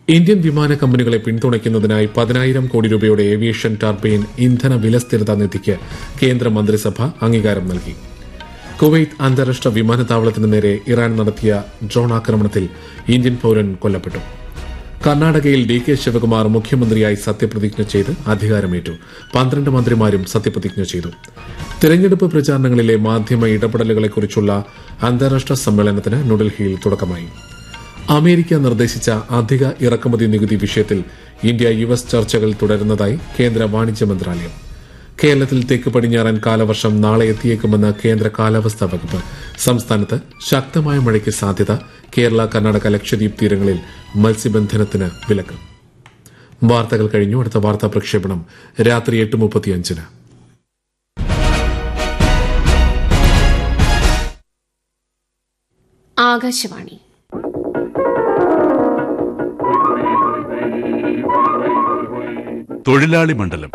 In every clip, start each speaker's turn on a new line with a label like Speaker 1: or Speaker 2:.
Speaker 1: Indian വിമാന കമ്പനികളെ പിന്തുണയ്ക്കുന്നതിനായി പതിനായിരം കോടി രൂപയുടെ ഏവിയേഷൻ ടർബൈൻ ഇന്ധന വില സ്ഥിരതാ നിധിക്ക് കേന്ദ്ര മന്ത്രിസഭ അംഗീകാരം നൽകി കുവൈത്ത് അന്താരാഷ്ട്ര വിമാനത്താവളത്തിന് നേരെ ഇറാൻ നടത്തിയ ഡ്രോൺ ആക്രമണത്തിൽ ഇന്ത്യൻ പൌരൻ കൊല്ലപ്പെട്ടു കർണാടകയിൽ ഡി കെ ശിവകുമാർ മുഖ്യമന്ത്രിയായി സത്യപ്രതിജ്ഞ ചെയ്ത് അധികാരമേറ്റു പന്ത്രണ്ട് മന്ത്രിമാരും സത്യപ്രതിജ്ഞ ചെയ്തു തെരഞ്ഞെടുപ്പ് പ്രചാരണങ്ങളിലെ മാധ്യമ ഇടപെടലുകളെക്കുറിച്ചുള്ള അന്താരാഷ്ട്ര സമ്മേളനത്തിന് ന്യൂഡൽഹിയിൽ തുടക്കമായി അമേരിക്ക നിർദ്ദേശിച്ച അധിക ഇറക്കുമതി നികുതി വിഷയത്തിൽ ഇന്ത്യ യു എസ് ചർച്ചകൾ തുടരുന്നതായി കേന്ദ്ര വാണിജ്യ മന്ത്രാലയം കേരളത്തിൽ തെക്ക് പടിഞ്ഞാറൻ കാലവർഷം നാളെ എത്തിയേക്കുമെന്ന് കേന്ദ്ര കാലാവസ്ഥാ വകുപ്പ് സംസ്ഥാനത്ത് ശക്തമായ മഴയ്ക്ക് സാധ്യത കേരള കർണാടക ലക്ഷദ്വീപ് തീരങ്ങളിൽ മത്സ്യബന്ധനത്തിന് വിലക്ക് വാർത്തകൾ കഴിഞ്ഞു അടുത്ത വാർത്താ പ്രക്ഷേപണം രാത്രി എട്ട് മുപ്പത്തിയഞ്ചിന്
Speaker 2: ആകാശവാണി
Speaker 3: തൊഴിലാളി മണ്ഡലം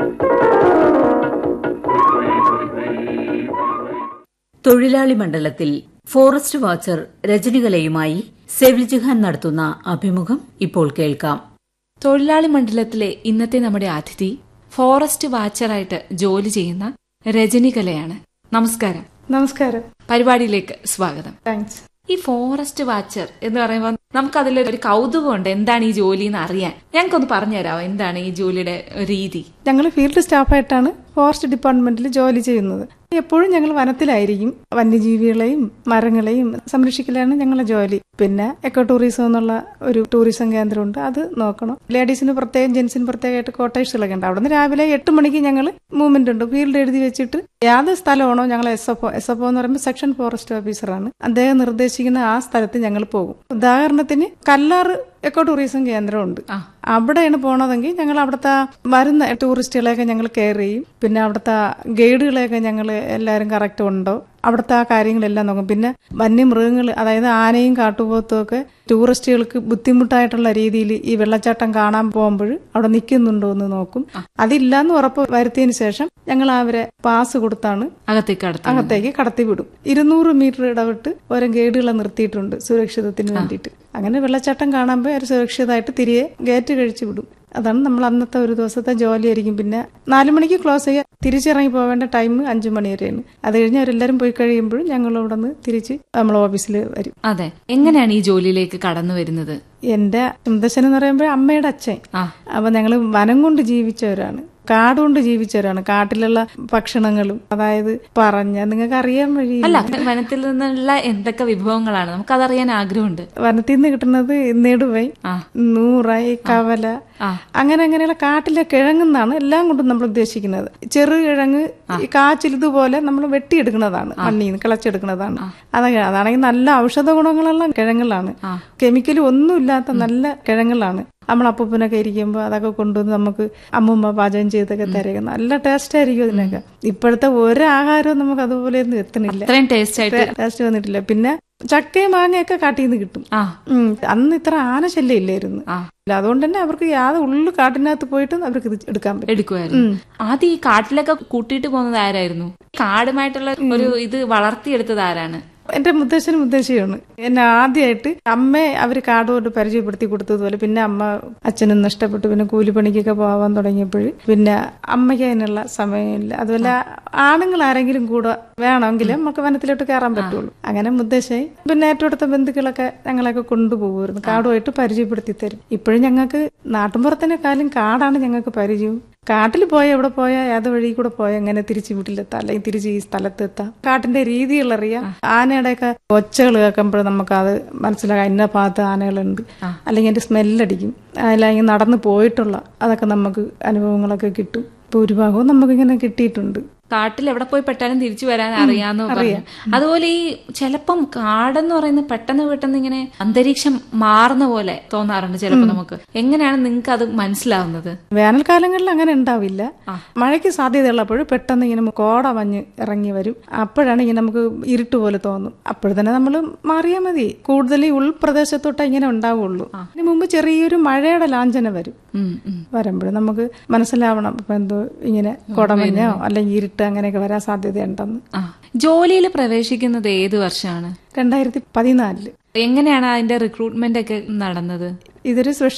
Speaker 4: തൊഴിലാളി മണ്ഡലത്തിൽ ഫോറസ്റ്റ് വാച്ചർ രജനികലയുമായി സെവിൽ ജിഹാൻ നടത്തുന്ന അഭിമുഖം ഇപ്പോൾ കേൾക്കാം
Speaker 5: തൊഴിലാളി മണ്ഡലത്തിലെ ഇന്നത്തെ നമ്മുടെ അതിഥി ഫോറസ്റ്റ് വാച്ചറായിട്ട് ജോലി ചെയ്യുന്ന രജനികലയാണ് നമസ്കാരം
Speaker 6: നമസ്കാരം
Speaker 5: പരിപാടിയിലേക്ക് സ്വാഗതം
Speaker 6: താങ്ക്സ്
Speaker 5: ഈ ഫോറസ്റ്റ് വാച്ചർ എന്ന് പറയുമ്പോൾ നമുക്ക് അതിലൊരു കൗതുകമുണ്ട് എന്താണ് ഈ ജോലി എന്ന് അറിയാൻ ഞങ്ങൾക്കൊന്ന് പറഞ്ഞുതരാമോ എന്താണ് ഈ ജോലിയുടെ രീതി
Speaker 6: ഞങ്ങൾ ഫീൽഡ് സ്റ്റാഫായിട്ടാണ് ഫോറസ്റ്റ് ഡിപ്പാർട്ട്മെന്റിൽ ജോലി ചെയ്യുന്നത് എപ്പോഴും ഞങ്ങൾ വനത്തിലായിരിക്കും വന്യജീവികളെയും മരങ്ങളെയും സംരക്ഷിക്കലാണ് ഞങ്ങളുടെ ജോലി പിന്നെ എക്കോ ടൂറിസം എന്നുള്ള ഒരു ടൂറിസം കേന്ദ്രമുണ്ട് അത് നോക്കണം ലേഡീസിന് പ്രത്യേകം ജെന്റ്സിന് പ്രത്യേകമായിട്ട് കോട്ടേഴ്സുകളൊക്കെ ഉണ്ട് അവിടുന്ന് രാവിലെ എട്ട് മണിക്ക് ഞങ്ങൾ മൂവ്മെന്റ് ഉണ്ട് ഫീൽഡ് എഴുതി വെച്ചിട്ട് ഏത് സ്ഥലമാണോ ഞങ്ങൾ എസ് എഫ് എസ് എഫ് എന്ന് പറയുമ്പോൾ സെക്ഷൻ ഫോറസ്റ്റ് ഓഫീസറാണ് അദ്ദേഹം നിർദ്ദേശിക്കുന്ന ആ സ്ഥലത്ത് ഞങ്ങൾ പോകും ഉദാഹരണത്തിന് കല്ലാറ് എക്കോ ടൂറിസം കേന്ദ്രമുണ്ട് അവിടെയാണ് പോണതെങ്കിൽ ഞങ്ങൾ അവിടുത്തെ വരുന്ന ടൂറിസ്റ്റുകളെയൊക്കെ ഞങ്ങൾ കെയർ ചെയ്യും പിന്നെ അവിടുത്തെ ഗൈഡുകളെയൊക്കെ ഞങ്ങൾ എല്ലാവരും കറക്റ്റ് ഉണ്ടോ അവിടുത്തെ ആ കാര്യങ്ങളെല്ലാം നോക്കും പിന്നെ വന്യമൃഗങ്ങൾ അതായത് ആനയും കാട്ടുപോത്തും ഒക്കെ ടൂറിസ്റ്റുകൾക്ക് ബുദ്ധിമുട്ടായിട്ടുള്ള രീതിയിൽ ഈ വെള്ളച്ചാട്ടം കാണാൻ പോകുമ്പോൾ അവിടെ നിൽക്കുന്നുണ്ടോ എന്ന് നോക്കും അതില്ലാന്ന് ഉറപ്പ് വരുത്തിയതിന് ശേഷം ഞങ്ങൾ അവരെ പാസ് കൊടുത്താണ്
Speaker 5: അകത്തേക്ക് അടുത്ത്
Speaker 6: അകത്തേക്ക് കടത്തിവിടും ഇരുന്നൂറ് മീറ്റർ ഇടവിട്ട് ഓരോ ഗൈഡുകളെ നിർത്തിയിട്ടുണ്ട് സുരക്ഷിതത്തിന് വേണ്ടിയിട്ട് അങ്ങനെ വെള്ളച്ചാട്ടം കാണുമ്പോൾ അവർ സുരക്ഷിതമായിട്ട് തിരികെ ഗേറ്റ് കഴിച്ചു വിടും അതാണ് നമ്മൾ അന്നത്തെ ഒരു ദിവസത്തെ ജോലിയായിരിക്കും പിന്നെ നാലു മണിക്ക് ക്ലോസ് ചെയ്യുക തിരിച്ചിറങ്ങി പോവേണ്ട ടൈം അഞ്ചു മണി വരെയാണ് അത് കഴിഞ്ഞ് അവരെല്ലാവരും പോയി കഴിയുമ്പോഴും ഞങ്ങൾ ഇവിടെ നിന്ന് തിരിച്ച് നമ്മൾ ഓഫീസിൽ വരും
Speaker 5: അതെ എങ്ങനെയാണ് ഈ ജോലിയിലേക്ക് കടന്നു വരുന്നത്
Speaker 6: എന്റെ മുത്തശ്ശൻ എന്ന് പറയുമ്പോൾ അമ്മയുടെ അച്ഛൻ
Speaker 5: ആ.
Speaker 6: അപ്പൊ ഞങ്ങൾ വനം കൊണ്ട് ജീവിച്ചവരാണ് കാട് കൊണ്ട് ജീവിച്ചവരാണ് കാട്ടിലുള്ള ഭക്ഷണങ്ങളും അതായത് പറഞ്ഞ നിങ്ങൾക്ക് അറിയാൻ വഴി
Speaker 5: അല്ല വനത്തിൽ നിന്നുള്ള എന്തൊക്കെ വിഭവങ്ങളാണ് നമുക്ക് അതറിയാൻ ആഗ്രഹമുണ്ട്
Speaker 6: വനത്തിൽ നിന്ന് കിട്ടുന്നത് നെടുവൈ
Speaker 5: ആ.
Speaker 6: നൂറായി കവല
Speaker 5: ആ.
Speaker 6: അങ്ങനെ അങ്ങനെയുള്ള കാട്ടിലെ കിഴങ്ങെന്നാണ് എല്ലാം കൊണ്ടും നമ്മൾ ഉദ്ദേശിക്കുന്നത് ചെറു കിഴങ്ങ് ഈ കാച്ചിലിതുപോലെ നമ്മൾ വെട്ടിയെടുക്കുന്നതാണ് മണ്ണിൽ നിന്ന് കിളച്ചെടുക്കുന്നതാണ് അതൊക്കെ അതാണെങ്കിൽ നല്ല ഔഷധ ഗുണങ്ങളുള്ള കിഴങ്ങുകളാണ് കെമിക്കൽ ഒന്നുമില്ലാത്ത നല്ല കിഴങ്ങുകളാണ് നമ്മൾ അപ്പൂപ്പനൊക്കെ ഇരിക്കുമ്പോൾ അതൊക്കെ കൊണ്ടുവന്ന് നമുക്ക് അമ്മൂമ്മ പാചകം ചെയ്തൊക്കെ തരുക നല്ല ടേസ്റ്റ് ആയിരിക്കും അതിനൊക്കെ ഇപ്പോഴത്തെ ഒരു ആഹാരവും നമുക്ക് അതുപോലെ ഒന്നും എത്തണില്ല
Speaker 5: അത്രയും ടേസ്റ്റ് ആയിട്ട്
Speaker 6: ടേസ്റ്റ് വന്നിട്ടില്ല പിന്നെ ചക്കയും മാങ്ങയൊക്കെ കാട്ടിൽ നിന്ന് കിട്ടും
Speaker 5: ആ
Speaker 6: ഉം. അന്ന് ഇത്ര ആനശല്യം ഇല്ലായിരുന്നു
Speaker 5: ആ.
Speaker 6: ഇല്ല, അതുകൊണ്ട് തന്നെ അവർക്ക് യാതൊരു ഉള്ളു കാട്ടിനകത്ത് പോയിട്ട് അവർക്ക് ഇത് എടുക്കാൻ പറ്റും
Speaker 5: എടുക്കുമായിരുന്നു ആദ്യം ഈ കാട്ടിലൊക്കെ കൂട്ടിയിട്ട് പോകുന്നത് ആരായിരുന്നു കാടുമായിട്ടുള്ള ഒരു ഇത് വളർത്തിയെടുത്തത് ആരാണ്
Speaker 6: എന്റെ മുത്തശ്ശനും മുത്തശ്ശിയാണ് എന്നെ ആദ്യമായിട്ട് അമ്മയെ അവര് കാടുകൊണ്ട് പരിചയപ്പെടുത്തി കൊടുത്തതുപോലെ പിന്നെ അമ്മ അച്ഛനും നഷ്ടപ്പെട്ടു പിന്നെ കൂലിപ്പണിക്കൊക്കെ പോവാൻ തുടങ്ങിയപ്പോൾ പിന്നെ അമ്മയ്ക്ക് അതിനുള്ള സമയമില്ല അതുപോലെ ആണുങ്ങൾ ആരെങ്കിലും കൂടെ വേണമെങ്കിൽ നമുക്ക് വനത്തിലോട്ട് കയറാൻ പറ്റുള്ളൂ അങ്ങനെ മുത്തശ്ശി പിന്നെ ഏറ്റവും അടുത്ത ബന്ധുക്കളൊക്കെ ഞങ്ങളൊക്കെ കൊണ്ടുപോകുമായിരുന്നു കാടുമായിട്ട് പരിചയപ്പെടുത്തി തരും ഇപ്പോഴും ഞങ്ങൾക്ക് നാട്ടിൻപുറത്തിനെക്കാളും കാടാണ് ഞങ്ങൾക്ക് പരിചയവും കാട്ടിൽ പോയ എവിടെ പോയാൽ ഏത് വഴി കൂടെ പോയാൽ എങ്ങനെ തിരിച്ച് വീട്ടിലെത്താം അല്ലെങ്കിൽ തിരിച്ച് ഈ സ്ഥലത്തെത്താം കാട്ടിന്റെ രീതികളറിയാം ആനയുടെയൊക്കെ ഒച്ചകൾ കേൾക്കുമ്പോൾ നമുക്ക് അത് മനസ്സിലാക്കാം ഇന്ന ഭാഗത്ത് ആനകളുണ്ട് അല്ലെങ്കിൽ അതിന്റെ സ്മെല്ലടിക്കും അല്ലെങ്കിൽ നടന്നു പോയിട്ടുള്ള അതൊക്കെ നമുക്ക് അനുഭവങ്ങളൊക്കെ കിട്ടും ഭൂരിഭാഗവും നമുക്കിങ്ങനെ കിട്ടിയിട്ടുണ്ട്
Speaker 5: കാട്ടിൽ എവിടെ പോയി പെട്ടാലും തിരിച്ചു വരാൻ അറിയാന്ന് പറഞ്ഞു അതുപോലെ ഈ ചിലപ്പം കാടെന്ന് പറയുന്നത് പെട്ടെന്ന് പെട്ടെന്ന് ഇങ്ങനെ അന്തരീക്ഷം മാറുന്ന പോലെ തോന്നാറുണ്ട് ചിലപ്പോ നമുക്ക് എങ്ങനെയാണ് നിങ്ങൾക്ക് അത് മനസ്സിലാവുന്നത്
Speaker 6: വേനൽക്കാലങ്ങളിൽ അങ്ങനെ ഉണ്ടാവില്ല മഴയ്ക്ക് സാധ്യതയുള്ളപ്പോൾ പെട്ടെന്ന് ഇങ്ങനെ കോട മഞ്ഞ് ഇറങ്ങി വരും അപ്പോഴാണ് ഇങ്ങനെ നമുക്ക് ഇരുട്ട് പോലെ തോന്നും അപ്പോൾ തന്നെ നമ്മൾ മാറിയാൽ മതി കൂടുതൽ ഈ ഉൾപ്രദേശത്തോട്ടേ ഇങ്ങനെ ഉണ്ടാവുള്ളൂ അതിന് മുമ്പ് ചെറിയൊരു മഴയുടെ ലാഞ്ചന വരും
Speaker 5: ഉം, ഉം.
Speaker 6: വരുമ്പോൾ നമുക്ക് മനസ്സിലാവണം ഇപ്പൊ എന്തോ ഇങ്ങനെ കോടമഞ്ഞോ അല്ലെങ്കിൽ ഇരുട്ട് അങ്ങനെയൊക്കെ വരാൻ സാധ്യതയുണ്ടെന്ന്
Speaker 5: ആ ജോലിയിൽ പ്രവേശിക്കുന്നത് ഏത് വർഷമാണ്
Speaker 6: രണ്ടായിരത്തി പതിനാലില്
Speaker 5: എങ്ങനെയാണ് അതിന്റെ റിക്രൂട്ട്മെന്റ് ഒക്കെ നടന്നത്
Speaker 6: ഇതൊരു സ്പെഷ്യൽ